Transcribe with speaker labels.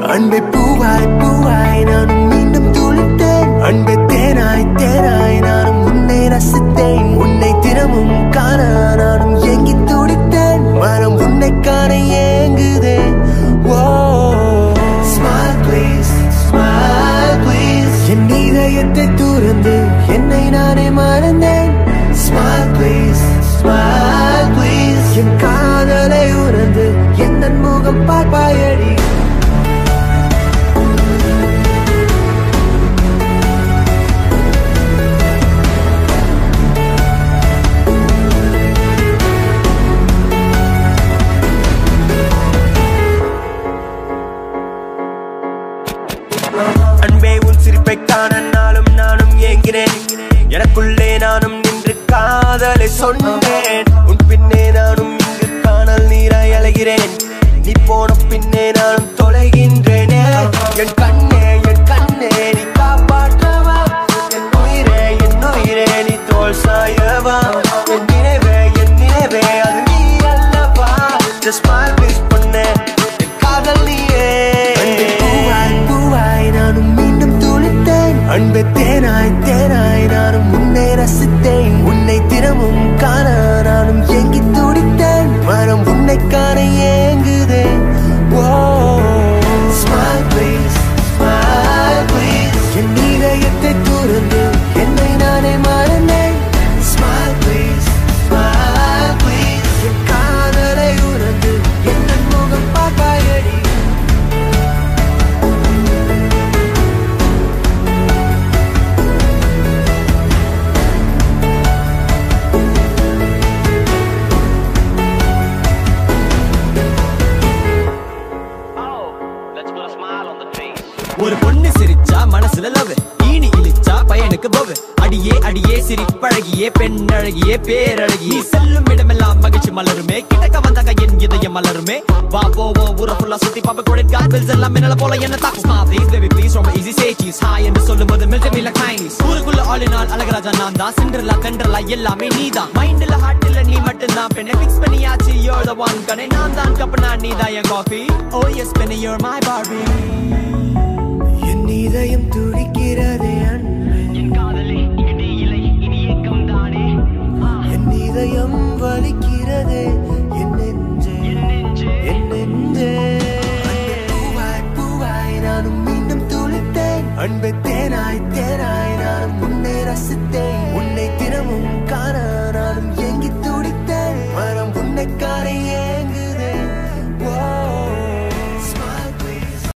Speaker 1: அன்பை பூவாய் பூவாய் நானும் மீண்டும் துளித்தேன் அன்பை தேனாய் தேனாய் நானும் உன்னை ரசித்தேன் உன்னை தினமும் காண நானும் ஏங்கி துடித்தேன் மனம் உன்னை காண ஏங்குதே oh smile please smile please என் இதயத்தை துறந்து என்னை நானே மறந்தேன் ஸ்மைல் ப்ளீஸ் ஸ்மைல் ப்ளீஸ் என் காதலை உணர்ந்து என் முகம் பார்ப்பாயடி அன்பே உன் சிரிப்பை காண நாளும் நானும் ஏங்கினேன் எனக்குள்ளே நானும் நின்று காதலை சொன்னேன் உன் பின்னே நானும் இங்கு காணல் நீராய் அலைகிறேன் நீ போன பின்னே நானும் தொலைகின்றேனே என் கண்ணே என் கண்ணே நீ காப்பாற்றவா என் உயிரே என் உயிரே நீ தோல் சாயவா என் நினைவே என் நினைவே அது நீ அல்லவா Just smile please பொண்ணே என் காதல் நீயே பூவாய் பூவாய் நானும் மீண்டும் துளித்தேன் அன்பே தேனாய் தேனாய் நானும் உன்னை ரசித்தேன் உன்னை தினமும் காண நானும் ஏங்கி துடித்தேன் மனம் உன்னை காண ஏங்குதே oh smile please smile please என் இதயத்தை துறந்து என்னை நானே மறந்தேன் ஸ்மைல் ப்ளீஸ் ஸ்மைல் ப்ளீஸ் என் காதலை உணர்ந்து என் முகம் பார்ப்பாயடி
Speaker 2: ஒரு பொண்ணு சிரிச்சா மனசுல லவ் ஈனி இழிச்சா பையனுக்கு போவு அடியே அடியே சிரிப்பழகியே பெண் அழகியே பேரழகி நீ செல்லும் இடமெல்லாம் மகிழ்ச்சி மலருமே கிட்டக்க வந்தாங்க என் இதயம் மலருமே வா போவோம் ஊர ஃபுல்லா சுத்தி பாப்ப கிரெடிட் கார்டு பில்ஸ் எல்லாம் மின்னல போல என்ன தாக்கு ஸ்மார்ட் ப்ளீஸ் பேபி ப்ளீஸ் ரொம்ப ஈஸி சே சீஸ் ஹாய் என்று சொல்லும்போது மில்ட் மீ லைக் சைனீஸ் ஊருக்குள்ள ஆல் இன் ஆல் அழகராஜா நான் தான் சிண்டர்லா தெண்டர்லா எல்லாமே நீதான் மைண்ட்ல ஹார்ட்ல நீ மட்டும் தான் பெண்ணை ஃபிக்ஸ் பண்ணியாச்சு you're the one கனே நான் தான் கப்பனா நீ தான் என் coffee oh yes penny you're my barbie
Speaker 1: என் இதயம் துடிக்கிறதே அன்பே
Speaker 2: என் காதலே இடி இலை இனி ஏக்கம் தானே
Speaker 1: என் இதயம் வலிக்கிறதே என் நெஞ்சே என் நெஞ்சே அன்பே பூவாய் பூவாய் நானும் மீண்டும் துளித்தேன் அன்பே